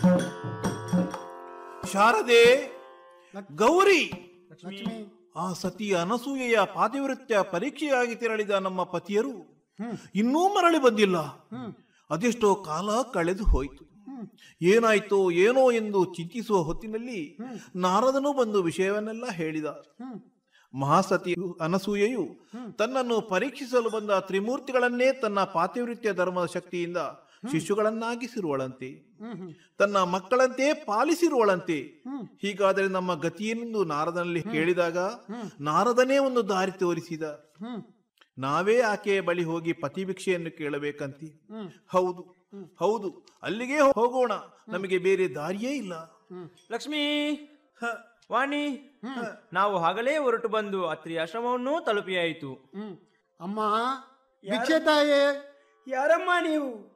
ಶಾರದೆ ಗೌರಿ ಲಕ್ಷ್ಮಿ ಆ ಸತಿ ಅನಸೂಯೆಯ ಪಾತಿವೃತ್ಯ ಪರೀಕ್ಷೆಯಾಗಿ ತೆರಳಿದ ನಮ್ಮ ಪತಿಯರು ಇನ್ನೂ ಮರಳಿ ಬಂದಿಲ್ಲ ಅದೆಷ್ಟೋ ಕಾಲ ಕಳೆದು ಹೋಯಿತು ಏನಾಯ್ತೋ ಏನೋ ಎಂದು ಚಿಂತಿಸುವ ಹೊತ್ತಿನಲ್ಲಿ ನಾರದನು ಬಂದು ವಿಷಯವನ್ನೆಲ್ಲ ಹೇಳಿದ ಮಹಾಸತಿ ಅನಸೂಯೆಯು ತನ್ನನ್ನು ಪರೀಕ್ಷಿಸಲು ಬಂದ ತ್ರಿಮೂರ್ತಿಗಳನ್ನೇ ತನ್ನ ಪಾತಿವೃತ್ಯ ಧರ್ಮದ ಶಕ್ತಿಯಿಂದ ಶಿಶುಗಳನ್ನಾಗಿಸಿರುವಳಂತೆ ತನ್ನ ಮಕ್ಕಳಂತೆ ಪಾಲಿಸಿರುವಳಂತೆ ಹೀಗಾದರೆ ನಮ್ಮ ಗತಿಯೆಂದು ನಾರದನಲ್ಲಿ ಕೇಳಿದಾಗ ನಾರದನೇ ಒಂದು ದಾರಿ ತೋರಿಸಿದ ನಾವೇ ಆಕೆಯ ಬಳಿ ಹೋಗಿ ಪತಿಭಿಕ್ಷೆಯನ್ನು ಕೇಳಬೇಕಂತಿ ಹೌದು ಹೌದು ಅಲ್ಲಿಗೆ ಹೋಗೋಣ ನಮಗೆ ಬೇರೆ ದಾರಿಯೇ ಇಲ್ಲ ಲಕ್ಷ್ಮಿ ವಾಣಿ ನಾವು ಆಗಲೇ ಹೊರಟು ಬಂದು ಅತ್ರಿ ಆಶ್ರಮವನ್ನು ತಲುಪಿಯಾಯಿತು ಹ್ಮ್ ಅಮ್ಮ ಭಿಕ್ಷೆ ತಾಯೇ ಯಾರಮ್ಮ ನೀವು